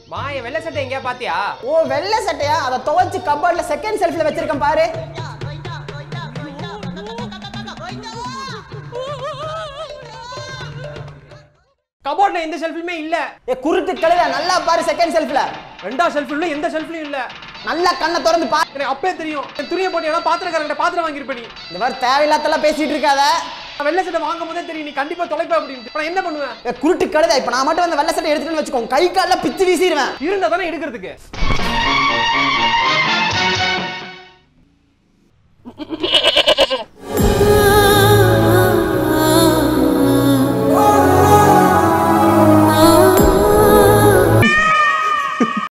மா என் வெள்ளை சட்டை எங்கேயா பாத்தியா ஓ வெள்ளை சட்டையா அதை துவைச்சு கபோர்ட்ல செகண்ட் செல்ஃப்ல வச்சிருக்கேன் பாரு கபோர்ட்ல எந்த ஷெல்ஃப்லயுமே இல்ல ஏ குருட்டு கழுத நல்லா பாரு செகண்ட் செல்ஃப்ல ரெண்டா ஷெல்ஃப்ல எந்த ஷெல்ஃப்லயும் இல்ல நல்லா கண்ணை திறந்து பாரு எனக்கு அப்பவே தெரியும் என் துணியை போட்டு ஏன்னா பாத்திரக்காரங்கிட்ட பாத்திரம் வாங்கியிருப்ப நீ இந்த மாதிரி தேவையில்லாதெல்லாம் பேசிட்டு இருக்காத நான் வெள்ளை சட்டை வாங்கும் போதே தெரியும் நீ கண்டிப்பா தொலைப்ப அப்படின்னு இப்ப நான் என்ன பண்ணுவேன் ஏ குருட்டு கழுத இப்ப நான் மட்டும் அந்த வெள்ளை சட்டை எடுத்துட்டு வச்சுக்கோங்க கை காலில் பிச்சு வீசிடுவேன் இருந்தா தானே எடுக்கிறதுக்கு